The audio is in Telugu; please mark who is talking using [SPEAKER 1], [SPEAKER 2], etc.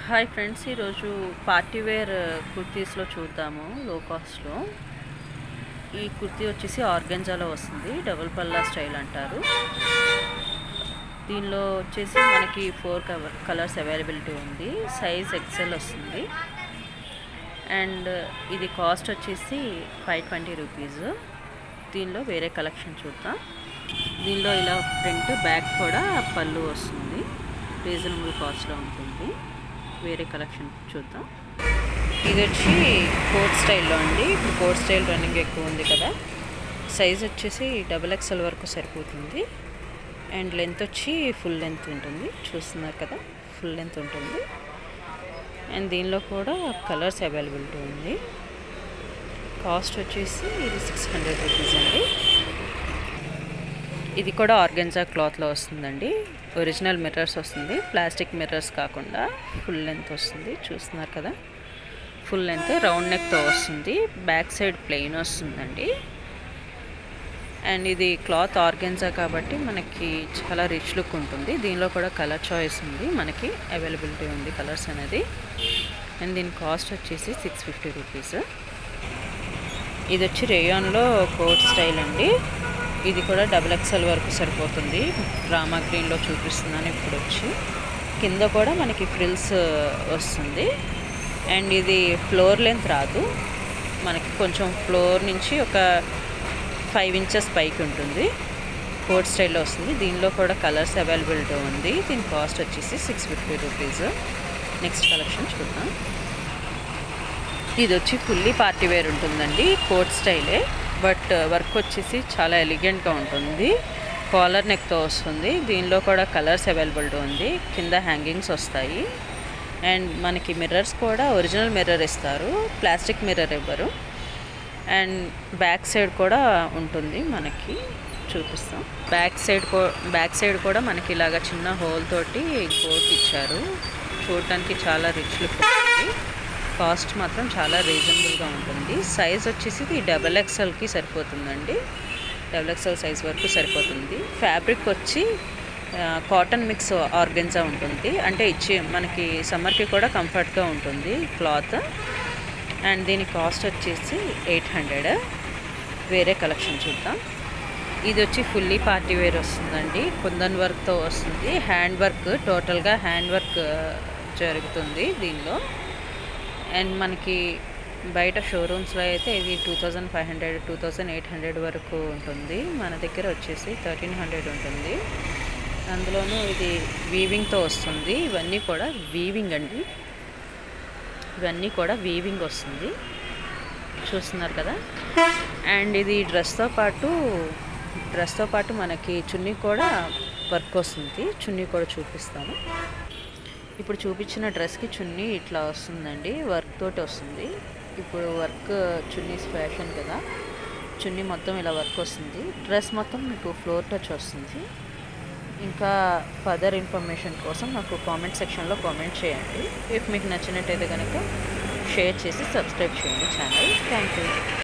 [SPEAKER 1] హాయ్ ఫ్రెండ్స్ ఈరోజు పార్టీ వేర్ కుర్తీస్లో చూద్దాము లో కాస్ట్లో ఈ కుర్తీ వచ్చేసి ఆర్గెంజాలో వస్తుంది డబుల్ పల్లా స్టైల్ అంటారు దీనిలో వచ్చేసి మనకి ఫోర్ కవర్ కలర్స్ అవైలబిలిటీ ఉంది సైజ్ ఎక్సెల్ వస్తుంది అండ్ ఇది కాస్ట్ వచ్చేసి ఫైవ్ ట్వంటీ రూపీస్ దీనిలో వేరే కలెక్షన్ చూద్దాం దీనిలో ఇలా ఫ్రంట్ బ్యాక్ కూడా పళ్ళు వస్తుంది రీజనబుల్ కాస్ట్లో ఉంటుంది వేరే కలెక్షన్ చూద్దాం ఇది వచ్చి కోట్ స్టైల్లో అండి ఇప్పుడు కోట్ స్టైల్ రన్నింగ్ ఎక్కువ ఉంది కదా సైజ్ వచ్చేసి డబుల్ ఎక్స్ఎల్ వరకు సరిపోతుంది అండ్ లెంత్ వచ్చి ఫుల్ లెంత్ ఉంటుంది చూస్తున్నారు కదా ఫుల్ లెంత్ ఉంటుంది అండ్ దీనిలో కూడా కలర్స్ అవైలబిలిటీ ఉంది కాస్ట్ వచ్చేసి ఇది సిక్స్ హండ్రెడ్ రూపీస్ అండి ఇది కూడా ఆర్గెన్జా క్లాత్లో వస్తుందండి ఒరిజినల్ మిర్రర్స్ వస్తుంది ప్లాస్టిక్ మిర్రర్స్ కాకుండా ఫుల్ లెంత్ వస్తుంది చూస్తున్నారు కదా ఫుల్ లెంత్ రౌండ్ నెక్తో వస్తుంది బ్యాక్ సైడ్ ప్లెయిన్ వస్తుందండి అండ్ ఇది క్లాత్ ఆర్గెన్జా కాబట్టి మనకి చాలా రిచ్ లుక్ ఉంటుంది దీనిలో కూడా కలర్ చాయిస్ ఉంది మనకి అవైలబిలిటీ ఉంది కలర్స్ అనేది అండ్ దీని కాస్ట్ వచ్చేసి సిక్స్ ఫిఫ్టీ రూపీస్ ఇది వచ్చి రేయాన్లో కోట్ స్టైల్ అండి ఇది కూడా డబుల్ ఎక్స్ఎల్ వరకు సరిపోతుంది డ్రామా గ్రీన్లో చూపిస్తున్నాను ఇప్పుడు వచ్చి కింద కూడా మనకి ఫ్రిల్స్ వస్తుంది అండ్ ఇది ఫ్లోర్ లెంత్ రాదు మనకి కొంచెం ఫ్లోర్ నుంచి ఒక ఫైవ్ ఇంచెస్ పైకి ఉంటుంది కోట్ స్టైల్లో వస్తుంది దీనిలో కూడా కలర్స్ అవైలబిలిటీ ఉంది దీని కాస్ట్ వచ్చేసి six fifty rupees next collection చూద్దాం ఇది వచ్చి ఫుల్లీ పార్టీ వేర్ ఉంటుందండి కోట్ స్టైలే బట్ వర్క్ వచ్చేసి చాలా ఎలిగెంట్గా ఉంటుంది కాలర్ నెక్తో వస్తుంది దీనిలో కూడా కలర్స్ అవైలబిలిటీ ఉంది కింద హ్యాంగింగ్స్ వస్తాయి అండ్ మనకి మిర్రర్స్ కూడా ఒరిజినల్ మిర్రర్ ఇస్తారు ప్లాస్టిక్ మిర్రర్ ఇవ్వరు అండ్ బ్యాక్ సైడ్ కూడా ఉంటుంది మనకి చూపిస్తాం బ్యాక్ సైడ్ కో బ్యాక్ సైడ్ కూడా మనకి ఇలాగ చిన్న హోల్ తోటి కోట్ ఇచ్చారు చూడటానికి చాలా రిచ్ లుక్ ఉంటుంది కాస్ట్ మాత్రం చాలా రీజనబుల్గా ఉంటుంది సైజ్ వచ్చేసి ఇది డబల్ ఎక్స్ఎల్కి సరిపోతుందండి డబల్ ఎక్స్ఎల్ సైజ్ వరకు సరిపోతుంది ఫ్యాబ్రిక్ వచ్చి కాటన్ మిక్స్ ఆర్గెన్జా ఉంటుంది అంటే ఇచ్చి మనకి సమ్మర్కి కూడా కంఫర్ట్గా ఉంటుంది క్లాత్ అండ్ దీని కాస్ట్ వచ్చేసి ఎయిట్ హండ్రెడ్ వేరే కలెక్షన్ చూద్దాం ఇది వచ్చి ఫుల్లీ పార్టీ వేర్ వస్తుందండి కుందన్ వర్క్తో వస్తుంది హ్యాండ్ వర్క్ టోటల్గా హ్యాండ్ వర్క్ జరుగుతుంది దీనిలో అండ్ మనకి బయట షోరూమ్స్లో అయితే ఇది two thousand five hundred two thousand eight hundred వరకు ఉంటుంది మన దగ్గర వచ్చేసి థర్టీన్ హండ్రెడ్ ఉంటుంది అందులోనూ ఇది వీవింగ్తో వస్తుంది ఇవన్నీ కూడా వీవింగ్ అండి ఇవన్నీ కూడా వీవింగ్ వస్తుంది చూస్తున్నారు కదా అండ్ ఇది డ్రెస్తో పాటు డ్రెస్తో పాటు మనకి చున్నీ కూడా వర్క్ వస్తుంది చున్నీ కూడా చూపిస్తాను ఇప్పుడు చూపించిన డ్రెస్కి చున్నీ ఇట్లా వస్తుందండి వర్క్ తోటి వస్తుంది ఇప్పుడు వర్క్ చున్నీస్ ఫ్యాషన్ కదా చున్నీ మొత్తం ఇలా వర్క్ వస్తుంది డ్రెస్ మొత్తం మీకు ఫ్లోర్ టచ్ వస్తుంది ఇంకా ఫర్దర్ ఇన్ఫర్మేషన్ కోసం నాకు కామెంట్ సెక్షన్లో కామెంట్ చేయండి ఇఫ్ మీకు నచ్చినట్టయితే కనుక షేర్ చేసి సబ్స్క్రైబ్ చేయండి ఛానల్ థ్యాంక్ యూ